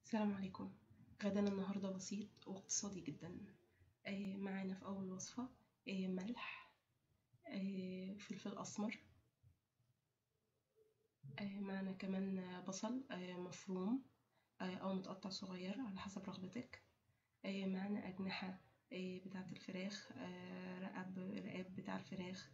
السلام عليكم غدانا النهاردة بسيط واقتصادي جدا آه، معانا في أول وصفة آه، ملح آه، فلفل أسمر معانا كمان بصل مفروم أو متقطع صغير على حسب رغبتك معانا أجنحة بتاعة الفراخ رقب رقاب بتاع الفراخ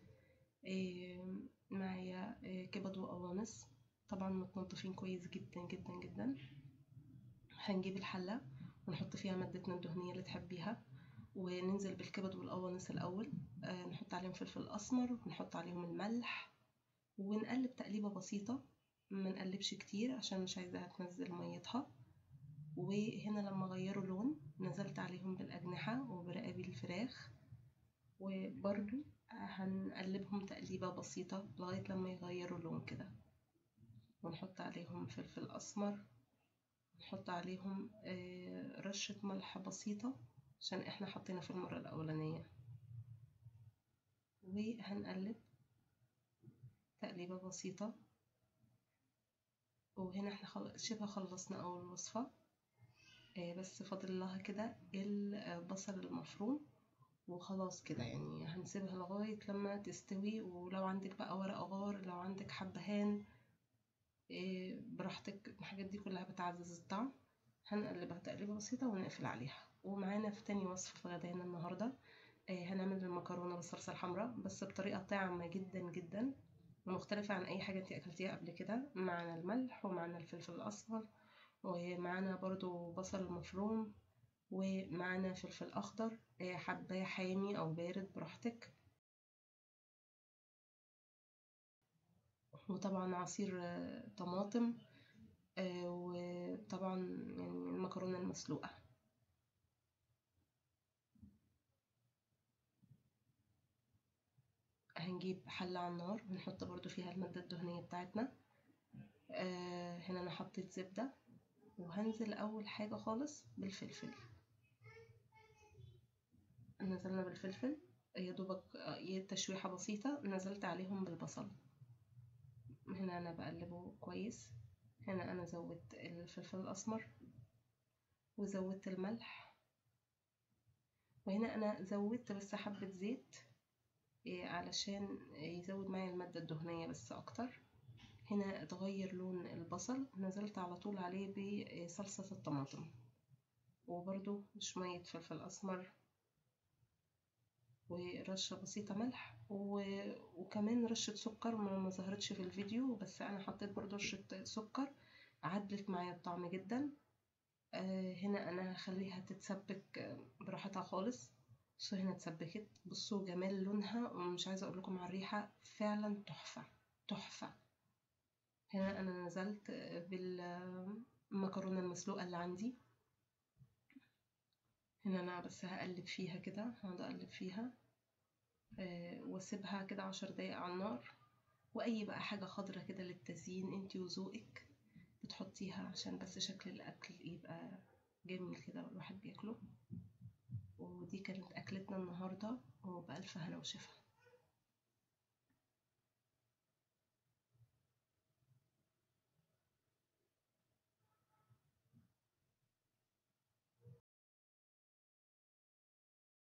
معايا كبد وقوانص طبعا متنضفين كويس جدا جدا جدا هنجيب الحلة ونحط فيها مادتنا الدهنية اللي تحبيها وننزل بالكبد والقوانص الأول آه نحط عليهم فلفل أسمر ونحط عليهم الملح ونقلب تقليبة بسيطة ما نقلبش كتير عشان مش عايزاها تنزل ميتها وهنا لما غيروا لون نزلت عليهم بالأجنحة وبرقابي الفراخ وبرضو هنقلبهم تقليبة بسيطة لغاية لما يغيروا لون كده ونحط عليهم فلفل أسمر نحط عليهم آه، رشة ملح بسيطة عشان احنا حطينا في المرة الأولانية وهنقلب تقليبة بسيطة وهنا احنا شبه خلصنا أول وصفة آه، بس فاضل لها كده البصل المفروم وخلاص كده يعني هنسيبها لغاية لما تستوي ولو عندك بقى ورق غار لو عندك حبهان إيه، براحتك الحاجات دي كلها بتعزز الطعم هنقلبها تقليبة بسيطة ونقفل عليها ومعانا في تاني وصفة في غدانا النهاردة إيه، هنعمل المكرونة بالصلصة الحمراء بس بطريقة طعمة جدا جدا ومختلفة عن أي حاجة انتي أكلتيها قبل كده معانا الملح ومعانا الفلفل الأصفر ومعانا برضو بصل مفروم ومعانا فلفل أخضر إيه، حباية حامي أو بارد براحتك وطبعا عصير آه، طماطم آه، وطبعا يعني المكرونة المسلوقة هنجيب حلة على النار ونحط برضو فيها المادة الدهنية بتاعتنا آه، هنا انا حطيت زبدة وهنزل اول حاجة خالص بالفلفل نزلنا بالفلفل يا دوبك تشويحة بسيطة نزلت عليهم بالبصل هنا أنا بقلبه كويس هنا أنا زودت الفلفل الأسمر وزودت الملح وهنا أنا زودت بس حبة زيت إيه، علشان يزود معايا المادة الدهنية بس أكتر هنا اتغير لون البصل نزلت على طول عليه بصلصة الطماطم وبرضو شوية فلفل أسمر ورشة بسيطة ملح و... وكمان رشة سكر ما ظهرتش في الفيديو بس أنا حطيت برضو رشة سكر عدلت معايا الطعم جدا آه هنا أنا هخليها تتسبك براحتها خالص بصوا هنا اتسبكت بصوا جمال لونها ومش عايزة أقول لكم على الريحة فعلا تحفة تحفة هنا أنا نزلت بالمكرونة المسلوقة اللي عندي هنا أنا بس هقلب فيها كده هقعد أقلب فيها آه، واسيبها كده عشر دقايق على النار واي بقى حاجة خضرة كده للتزيين انتي وذوقك بتحطيها عشان بس شكل الاكل يبقى جميل كده والواحد بياكله ودي كانت اكلتنا النهاردة وبألف هنا وشفا